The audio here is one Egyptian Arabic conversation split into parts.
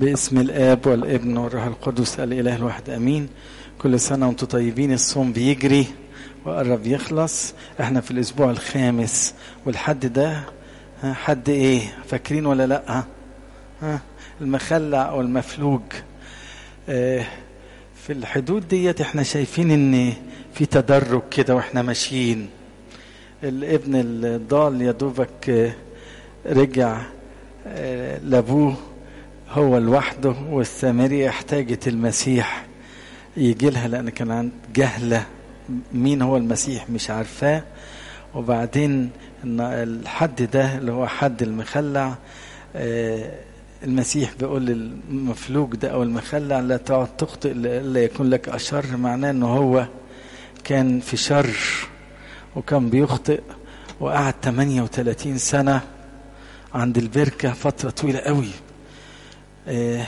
باسم الاب والابن والروح القدس الاله الواحد امين كل سنه وانتم طيبين الصوم بيجري وقرب يخلص احنا في الاسبوع الخامس والحد ده ها، حد ايه فاكرين ولا لا ها المخلع او المفلوج آه، في الحدود ديت احنا شايفين ان في تدرج كده واحنا ماشيين الابن الضال يا دوبك آه، رجع آه، لابوه هو لوحده والسامرية احتاجت المسيح يجي لها لأن كان عند جهلة مين هو المسيح مش عارفاه وبعدين إن الحد ده اللي هو حد المخلع آه، المسيح بيقول للمفلوج ده أو المخلع لا تقعد تخطئ إلا يكون لك أشر معناه إنه هو كان في شر وكان بيخطئ وقعد 38 سنة عند البركة فترة طويلة قوي آه،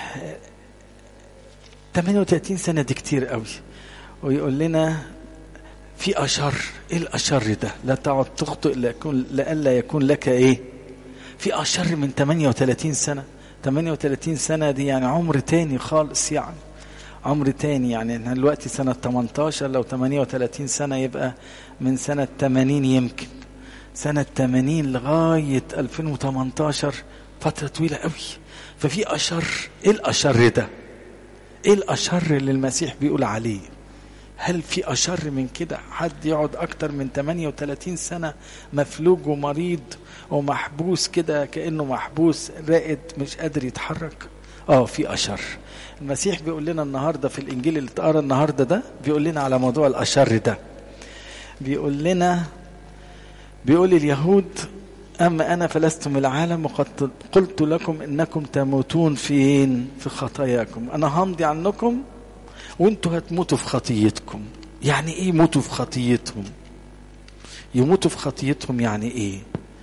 38 سنة دي كتير قوي ويقول لنا في أشر إيه الأشر ده لا تقعد تخطئ ليكون لألا يكون لك إيه في أشر من 38 سنة 38 سنة دي يعني عمر تاني خالص يعني عمر تاني يعني احنا دلوقتي سنة 18 لو 38 سنة يبقى من سنة 80 يمكن سنة 80 لغاية 2018 فترة طويلة قوي ففي أشر إيه الأشر ده إيه الأشر اللي المسيح بيقول عليه هل في أشر من كده حد يقعد أكتر من 38 سنة مفلوج ومريض ومحبوس كده كأنه محبوس راقد مش قادر يتحرك اه في أشر المسيح بيقول لنا النهاردة في الإنجيل اللي اتقرا النهاردة ده بيقول لنا على موضوع الأشر ده بيقول لنا بيقول اليهود أما أنا فلست من العالم وقد قلت لكم إنكم تموتون فين في خطاياكم أنا همضي عنكم وانتوا هتموتوا في خطيتكم يعني ايه يموتوا في خطيتهم يموتوا في خطيتهم يعني ايه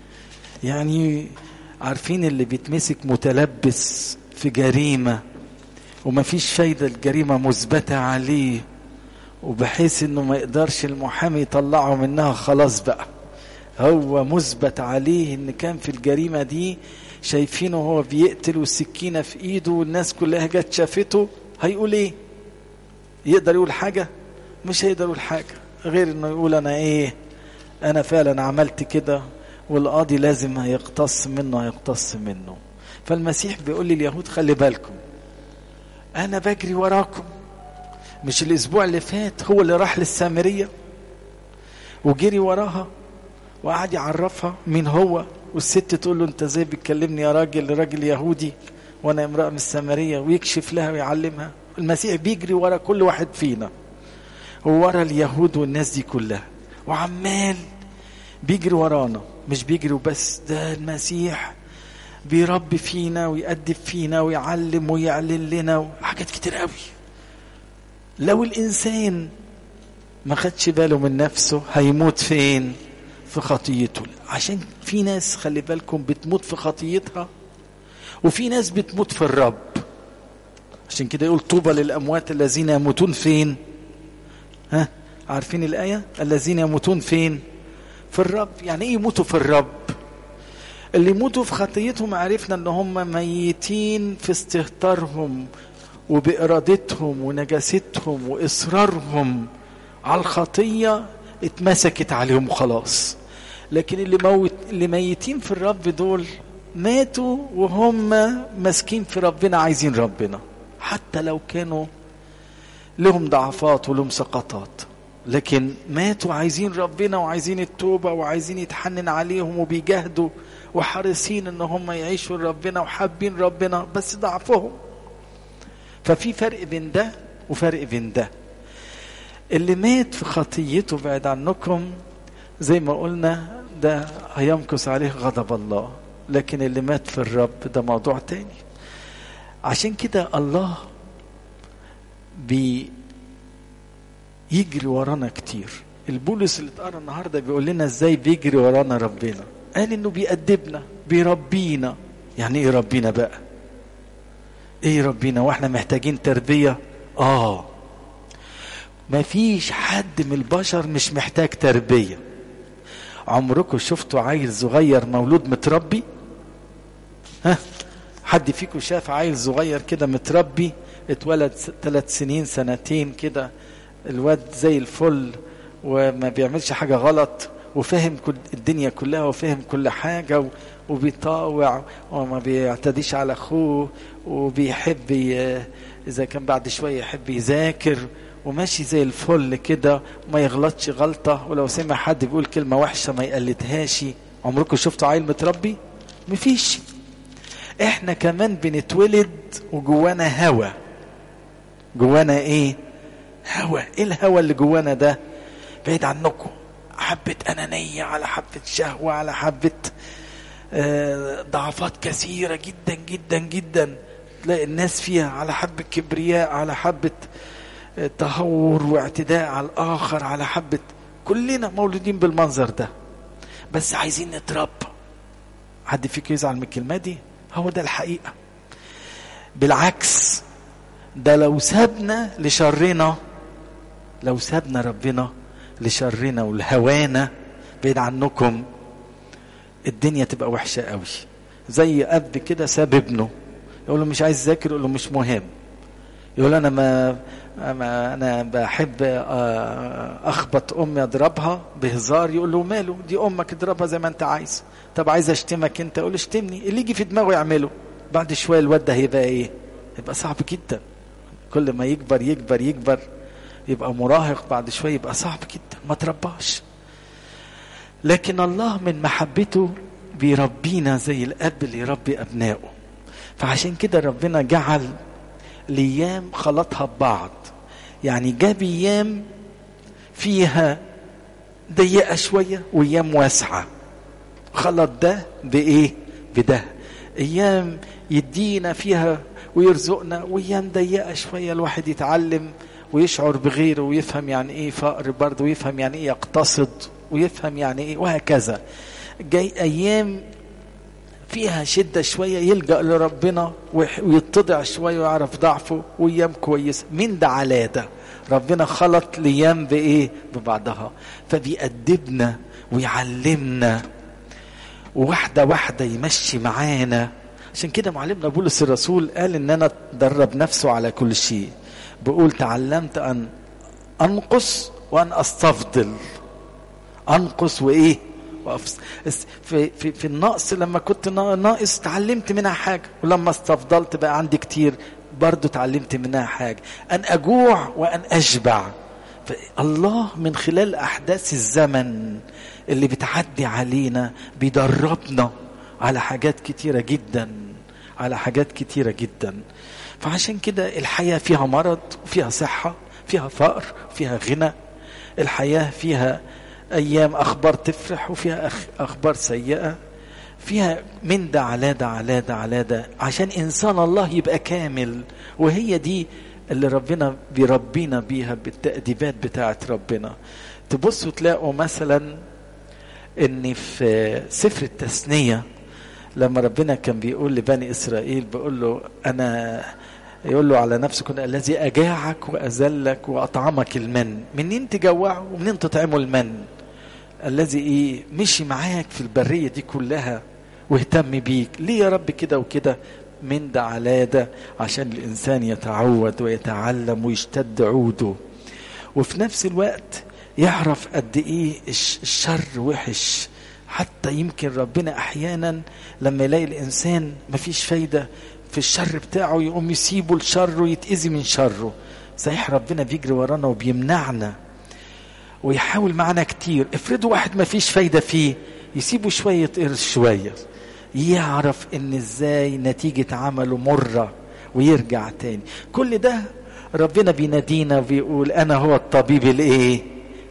يعني عارفين اللي بيتمسك متلبس في جريمة ومفيش فايدة الجريمة مثبتة عليه وبحيث انه ما يقدرش المحامي يطلعه منها خلاص بقى هو مثبت عليه ان كان في الجريمة دي شايفينه هو بيقتل والسكينة في ايده والناس كلها جت شافته هيقول ايه يقدر يقول حاجة مش هيقدر يقول حاجة غير انه يقول انا ايه انا فعلا عملت كده والقاضي لازم هيقتص منه هيقتص منه فالمسيح بيقول لليهود خلي بالكم انا بجري وراكم مش الاسبوع اللي فات هو اللي راح للسامرية وجري وراها وقعد يعرفها مين هو والست تقول له انت ازاي بتكلمني يا راجل راجل يهودي وانا امرأة من السامرية ويكشف لها ويعلمها المسيح بيجري ورا كل واحد فينا وورا اليهود والناس دي كلها وعمال بيجري ورانا مش بيجري وبس ده المسيح بيربي فينا ويأدب فينا ويعلم ويعلن لنا حاجات كتير قوي لو الإنسان ما خدش باله من نفسه هيموت فين في خطيته عشان في ناس خلي بالكم بتموت في خطيتها وفي ناس بتموت في الرب عشان كده يقول طوبى للأموات الذين يموتون فين ها عارفين الآية الذين يموتون فين في الرب يعني ايه يموتوا في الرب اللي يموتوا في خطيتهم عرفنا ان هم ميتين في استهتارهم وبإرادتهم ونجاستهم وإصرارهم على الخطية اتمسكت عليهم خلاص لكن اللي موت اللي ميتين في الرب دول ماتوا وهم ماسكين في ربنا عايزين ربنا حتى لو كانوا لهم ضعفات ولهم سقطات لكن ماتوا عايزين ربنا وعايزين التوبة وعايزين يتحنن عليهم وبيجاهدوا وحريصين ان هم يعيشوا ربنا وحابين ربنا بس ضعفهم ففي فرق بين ده وفرق بين ده اللي مات في خطيته بعد عنكم زي ما قلنا ده هيمكث عليه غضب الله لكن اللي مات في الرب ده موضوع تاني عشان كده الله بي يجري ورانا كتير البولس اللي اتقرا النهارده بيقول لنا ازاي بيجري ورانا ربنا قال انه بيأدبنا بيربينا يعني ايه ربينا بقى ايه ربينا واحنا محتاجين تربيه اه ما فيش حد من البشر مش محتاج تربيه عمركم شفتوا عيل صغير مولود متربي ها حد فيكم شاف عيل صغير كده متربي اتولد ثلاث سنين سنتين كده الواد زي الفل وما بيعملش حاجة غلط وفهم كل الدنيا كلها وفهم كل حاجة وبيطاوع وما بيعتديش على أخوه وبيحب إذا كان بعد شوية يحب يذاكر وماشي زي الفل كده وما يغلطش غلطة ولو سمع حد بيقول كلمة وحشة ما يقلدهاش عمركم شفتوا عيل متربي؟ مفيش احنا كمان بنتولد وجوانا هوا جوانا ايه هوا ايه الهوا اللي جوانا ده بعيد عنكم حبة أنانية على حبة شهوة على حبة آه ضعفات كثيرة جدا جدا جدا تلاقي الناس فيها على حبة كبرياء على حبة آه تهور واعتداء على الآخر على حبة كلنا مولودين بالمنظر ده بس عايزين نتربى حد فيك يزعل من الكلمة دي هو ده الحقيقة بالعكس ده لو سابنا لشرنا لو سابنا ربنا لشرنا والهوانا بعيد عنكم الدنيا تبقى وحشة قوي زي أب كده ساب ابنه يقول له مش عايز ذاكر يقول له مش مهم يقول أنا ما, ما أنا بحب أخبط أمي أضربها بهزار يقول له ماله دي أمك اضربها زي ما أنت عايز طب عايز أشتمك أنت يقول اشتمني اللي يجي في دماغه يعمله بعد شوية الواد ده هيبقى إيه؟ هيبقى صعب جدا كل ما يكبر يكبر يكبر يبقى مراهق بعد شويه يبقى صعب جدا ما ترباش لكن الله من محبته بيربينا زي الاب اللي يربي ابنائه فعشان كده ربنا جعل الايام خلطها ببعض يعني جاب ايام فيها ضيقه شويه وايام واسعه خلط ده بايه بده ايام يدينا فيها ويرزقنا وايام ضيقه شويه الواحد يتعلم ويشعر بغيره ويفهم يعني ايه فقر برضه ويفهم يعني ايه يقتصد ويفهم يعني ايه وهكذا جاي ايام فيها شدة شوية يلجأ لربنا ويتضع شوية ويعرف ضعفه وأيام كويسة من ده على ده ربنا خلط الأيام بإيه ببعضها فبيأدبنا ويعلمنا وواحدة واحدة يمشي معانا عشان كده معلمنا بولس الرسول قال ان انا اتدرب نفسه على كل شيء بقول تعلمت ان انقص وان استفضل انقص وايه وأفصل. في, في, في النقص لما كنت ناقص تعلمت منها حاجة ولما استفضلت بقى عندي كتير برضو تعلمت منها حاجة أن أجوع وأن أشبع الله من خلال أحداث الزمن اللي بتعدي علينا بيدربنا على حاجات كتيرة جدا على حاجات كتيرة جدا فعشان كده الحياة فيها مرض وفيها صحة فيها فقر فيها غنى الحياة فيها أيام أخبار تفرح وفيها أخبار سيئة فيها من ده على ده على ده على ده عشان إنسان الله يبقى كامل وهي دي اللي ربنا بيربينا بيها بالتأديبات بتاعت ربنا تبصوا تلاقوا مثلا ان في سفر التثنية لما ربنا كان بيقول لبني اسرائيل بيقول له انا يقول له على نفسك الذي اجاعك واذلك واطعمك المن منين تجوعه ومنين تطعمه المن الذي ايه مشي معاك في البريه دي كلها واهتم بيك ليه يا رب كده وكده من ده على ده عشان الانسان يتعود ويتعلم ويشتد عوده وفي نفس الوقت يعرف قد ايه الشر وحش حتى يمكن ربنا احيانا لما يلاقي الانسان مفيش فايده في الشر بتاعه يقوم يسيبه الشر ويتاذي من شره صحيح ربنا بيجري ورانا وبيمنعنا ويحاول معنا كتير افرضوا واحد مفيش فايده فيه يسيبه شويه قرش شويه يعرف ان ازاي نتيجه عمله مره ويرجع تاني كل ده ربنا بينادينا وبيقول انا هو الطبيب الايه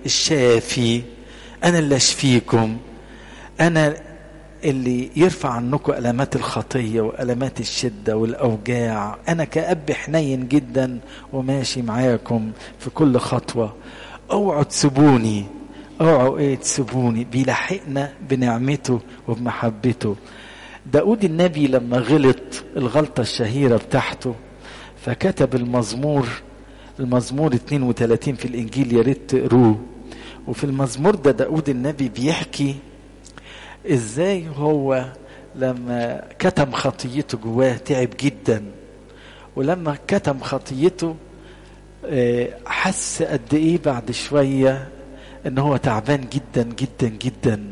الشافي انا اللي اشفيكم انا اللي يرفع عنكم المات الخطيه والامات الشده والاوجاع انا كاب حنين جدا وماشي معاكم في كل خطوه اوعوا تسيبوني اوعوا ايه تسيبوني بيلحقنا بنعمته وبمحبته داود النبي لما غلط الغلطة الشهيرة بتاعته فكتب المزمور المزمور 32 في الإنجيل يا ريت تقروه وفي المزمور ده داود النبي بيحكي ازاي هو لما كتم خطيته جواه تعب جدا ولما كتم خطيته حس قد ايه بعد شويه ان هو تعبان جدا جدا جدا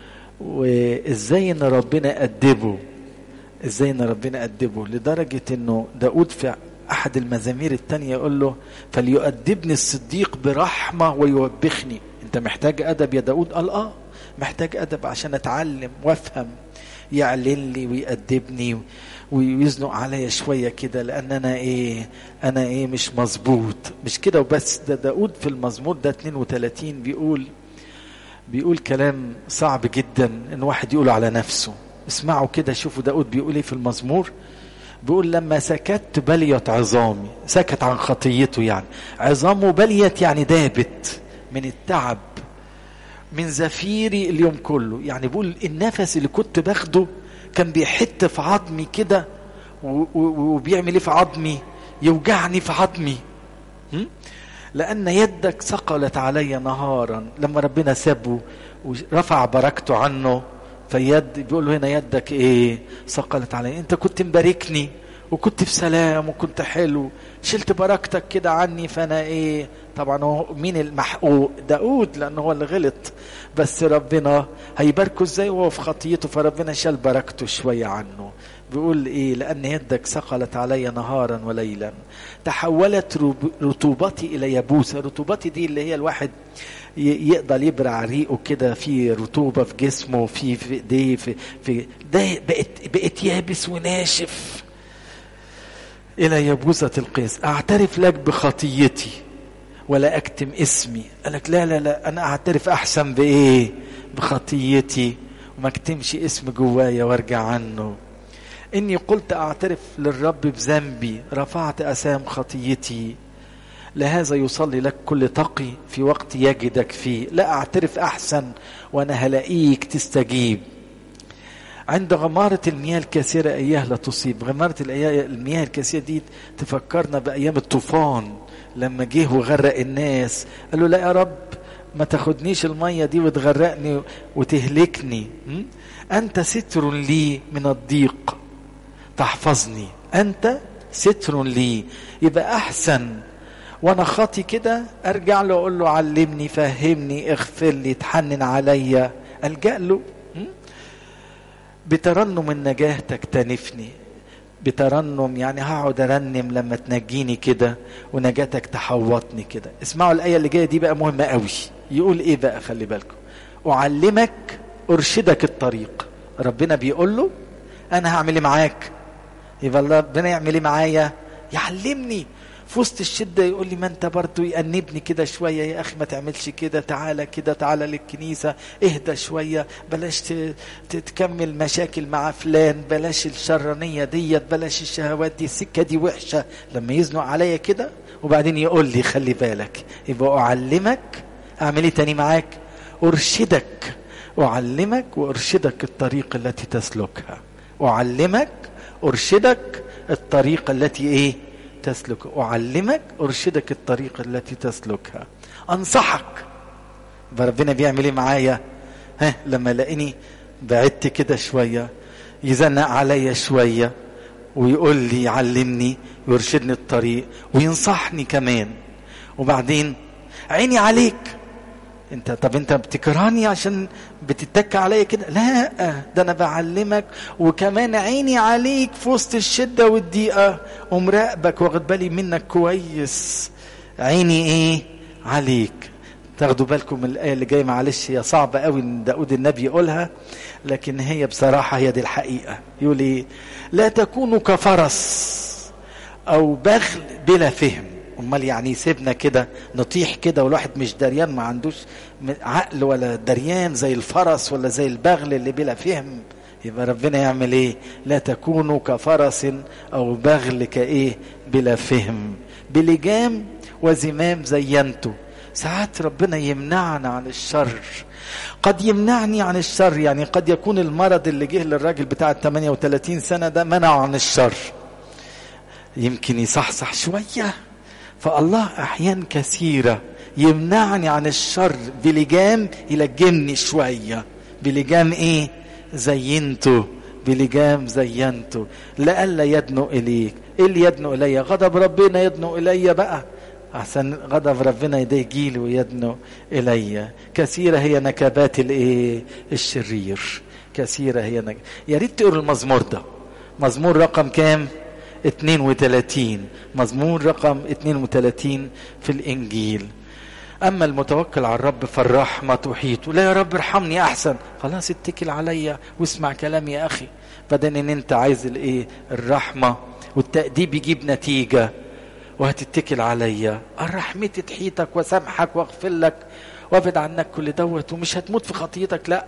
وازاي ان ربنا أدبه ازاي ان ربنا أدبه لدرجة انه داود في احد المزامير التانية يقول له فليؤدبني الصديق برحمة ويوبخني انت محتاج ادب يا داود قال اه محتاج ادب عشان اتعلم وافهم يعلن لي ويأدبني ويزنق عليا شوية كده لأن أنا إيه أنا إيه مش مظبوط مش كده وبس ده داود في المزمور ده 32 بيقول بيقول كلام صعب جدا إن واحد يقوله على نفسه اسمعوا كده شوفوا داود بيقول إيه في المزمور بيقول لما سكت بليت عظامي سكت عن خطيته يعني عظامه بليت يعني دابت من التعب من زفيري اليوم كله يعني بيقول النفس اللي كنت باخده كان بيحت في عظمي كده وبيعمل ايه في عظمي يوجعني في عظمي لان يدك ثقلت علي نهارا لما ربنا سابه ورفع بركته عنه فيد بيقول له هنا يدك ايه ثقلت علي انت كنت مباركني وكنت في سلام وكنت حلو شلت بركتك كده عني فانا ايه طبعا هو مين المحقوق داود لانه هو اللي غلط بس ربنا هيباركه ازاي وهو في خطيته فربنا شال بركته شويه عنه بيقول ايه لان يدك ثقلت علي نهارا وليلا تحولت رطوبتي الى يبوسه رطوبتي دي اللي هي الواحد يقدر يبرع ريقه كده في رطوبه في جسمه في في ايديه في, في ده بقت بقت يابس وناشف الى يبوسه القيس اعترف لك بخطيتي ولا اكتم اسمي قالك لا لا لا انا اعترف احسن بايه بخطيتي وما اكتمش اسم جوايا وارجع عنه اني قلت اعترف للرب بذنبي رفعت اسام خطيتي لهذا يصلي لك كل تقي في وقت يجدك فيه لا اعترف احسن وانا هلاقيك تستجيب عند غمارة المياه الكثيرة إياه لا تصيب غمارة المياه الكثيرة دي تفكرنا بأيام الطوفان لما جه وغرق الناس قال له لا يا رب ما تاخدنيش المية دي وتغرقني وتهلكني أنت ستر لي من الضيق تحفظني أنت ستر لي يبقى أحسن وانا خاطي كده ارجع له اقول له علمني فهمني اغفر لي تحنن عليا الجا له بترنم النجاه تكتنفني بترنم يعني هقعد ارنم لما تنجيني كده ونجاتك تحوطني كده اسمعوا الايه اللي جايه دي بقى مهمه قوي يقول ايه بقى خلي بالكم اعلمك ارشدك الطريق ربنا بيقول له انا هعمل ايه معاك يبقى ربنا يعمل ايه معايا يعلمني في وسط الشده يقول لي ما انت برضه يأنبني كده شويه يا اخي ما تعملش كده تعالى كده تعالى للكنيسه اهدى شويه بلاش تكمل مشاكل مع فلان بلاش الشرانيه ديت بلاش الشهوات دي السكه دي وحشه لما يزنق عليا كده وبعدين يقول لي خلي بالك يبقى اعلمك اعمل ايه تاني معاك ارشدك اعلمك وارشدك الطريق التي تسلكها اعلمك ارشدك الطريق التي ايه تسلك أعلمك أرشدك الطريق التي تسلكها أنصحك ربنا بيعمل ايه معايا ها لما لاقيني بعدت كده شوية يزنق عليا شوية ويقول لي يعلمني ويرشدني الطريق وينصحني كمان وبعدين عيني عليك انت طب انت بتكرهني عشان بتتك عليا كده لا ده انا بعلمك وكمان عيني عليك في وسط الشده والضيقه ومراقبك واخد بالي منك كويس عيني ايه عليك تاخدوا بالكم من الايه اللي جايه معلش هي صعبه قوي ان داود النبي يقولها لكن هي بصراحه هي دي الحقيقه يقول ايه لا تكونوا كفرس او بغل بلا فهم امال يعني يسيبنا كده نطيح كده والواحد مش دريان ما عندوش عقل ولا دريان زي الفرس ولا زي البغل اللي بلا فهم يبقى ربنا يعمل ايه لا تكونوا كفرس او بغل كايه بلا فهم بلجام وزمام زينته ساعات ربنا يمنعنا عن الشر قد يمنعني عن الشر يعني قد يكون المرض اللي جه للراجل بتاع ال 38 سنه ده منعه عن الشر يمكن يصحصح شويه فالله احيان كثيره يمنعني عن الشر بلجام يلجمني شويه بلجام ايه زينته بلجام زينته لئلا يدنو اليك ايه اللي يدنو الي غضب ربنا يدنو الي بقى احسن غضب ربنا ده يجيلي ويدنو الي كثيره هي نكبات الايه الشرير كثيره هي نك... يا ريت تقروا المزمور ده مزمور رقم كام 32 مزمور رقم 32 في الانجيل اما المتوكل على الرب فالرحمه تحيطه لا يا رب ارحمني احسن خلاص اتكل عليا واسمع كلامي يا اخي بدل ان انت عايز الايه الرحمه والتاديب يجيب نتيجه وهتتكل عليا رحمتي تحيطك وسامحك واغفر لك وابعد عنك كل دوت ومش هتموت في خطيتك لا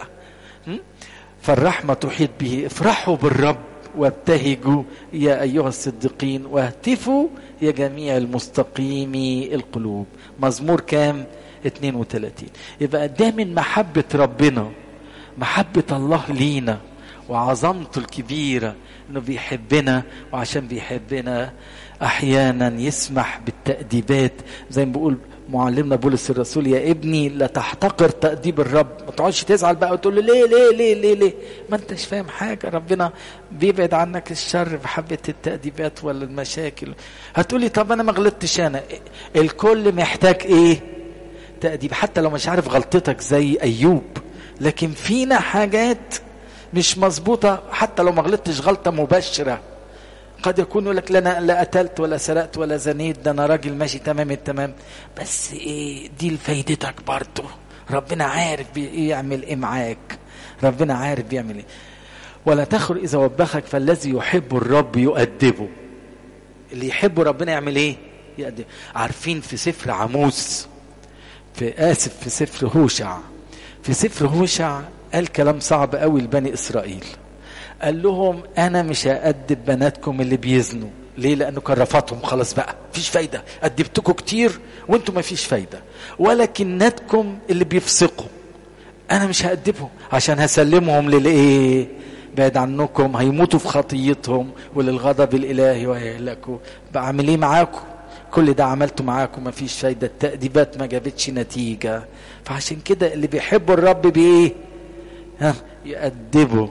فالرحمه تحيط به افرحوا بالرب وابتهجوا يا ايها الصديقين واهتفوا يا جميع المستقيمي القلوب مزمور كام 32 يبقى ده من محبة ربنا محبة الله لينا وعظمته الكبيرة انه بيحبنا وعشان بيحبنا احيانا يسمح بالتأديبات زي ما بيقول معلمنا بولس الرسول يا ابني لا تحتقر تأديب الرب ما تقعدش تزعل بقى وتقول له ليه ليه ليه ليه ليه ما انتش فاهم حاجة ربنا بيبعد عنك الشر بحبة التأديبات ولا المشاكل هتقولي طب انا ما غلطتش انا الكل محتاج ايه تأديب حتى لو مش عارف غلطتك زي ايوب لكن فينا حاجات مش مظبوطة حتى لو ما غلطتش غلطة مباشرة قد يكون يقول لك لا انا لا قتلت ولا سرقت ولا زنيت ده انا راجل ماشي تمام التمام بس ايه دي لفايدتك برضه ربنا عارف بيعمل ايه معاك ربنا عارف بيعمل ايه ولا تخر اذا وبخك فالذي يحب الرب يؤدبه اللي يحب ربنا يعمل ايه يؤدب عارفين في سفر عموس في اسف في سفر هوشع في سفر هوشع قال كلام صعب قوي لبني اسرائيل قال لهم انا مش هأدب بناتكم اللي بيزنوا ليه لانه كان رفضهم خلاص بقى مفيش فايده ادبتكم كتير وانتم مفيش فايده ولكناتكم اللي بيفسقوا انا مش هأدبهم عشان هسلمهم للايه بعد عنكم هيموتوا في خطيتهم وللغضب الالهي وهيهلكوا بعمل ايه معاكم كل ده عملته معاكم مفيش فايده التأديبات ما جابتش نتيجه فعشان كده اللي بيحبوا الرب بايه ها يأدبوا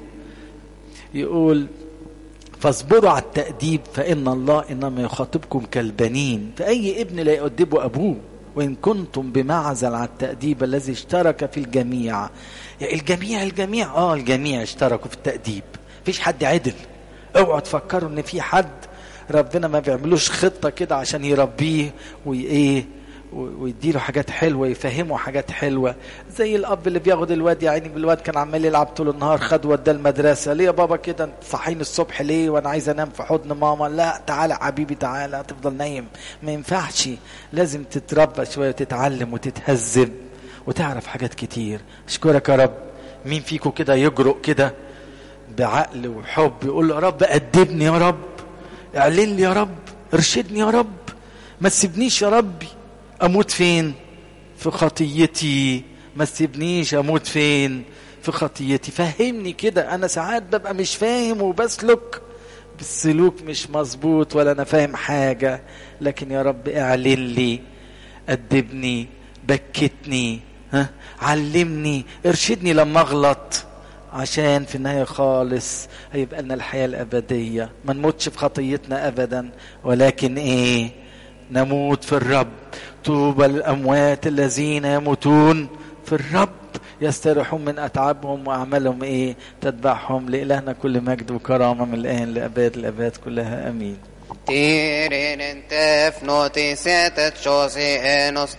يقول فاصبروا على التأديب فإن الله إنما يخاطبكم كالبنين فأي ابن لا يؤدبه أبوه وإن كنتم بمعزل على التأديب الذي اشترك في الجميع يعني الجميع الجميع آه الجميع اشتركوا في التأديب مفيش حد عدل اوعوا تفكروا ان في حد ربنا ما بيعملوش خطة كده عشان يربيه وإيه ويديله حاجات حلوه يفهمه حاجات حلوه زي الاب اللي بياخد الواد يا عيني الواد كان عمال يلعب طول النهار خد وداه المدرسه ليه يا بابا كده انت صحيني الصبح ليه وانا عايز انام في حضن ماما لا تعالى حبيبي تعالى تفضل نايم ما ينفعش لازم تتربى شويه وتتعلم وتتهذب وتعرف حاجات كتير اشكرك يا رب مين فيكم كده يجرؤ كده بعقل وحب يقول له يا رب أدبني يا رب اعلن لي يا رب ارشدني يا رب ما تسيبنيش يا ربي اموت فين في خطيتي ما تسيبنيش اموت فين في خطيتي فهمني كده انا ساعات ببقى مش فاهم وبسلك بالسلوك مش مظبوط ولا انا فاهم حاجة لكن يا رب اعلن لي ادبني بكتني ها علمني ارشدني لما اغلط عشان في النهاية خالص هيبقى لنا الحياة الأبدية ما نموتش في خطيتنا أبدا ولكن إيه نموت في الرب طوبى الأموات الذين يموتون في الرب يستريحون من أتعابهم وأعمالهم إيه تتبعهم لإلهنا كل مجد وكرامة من الآن لأباد الأباد كلها أمين Tirin en tef notisetet shosi enos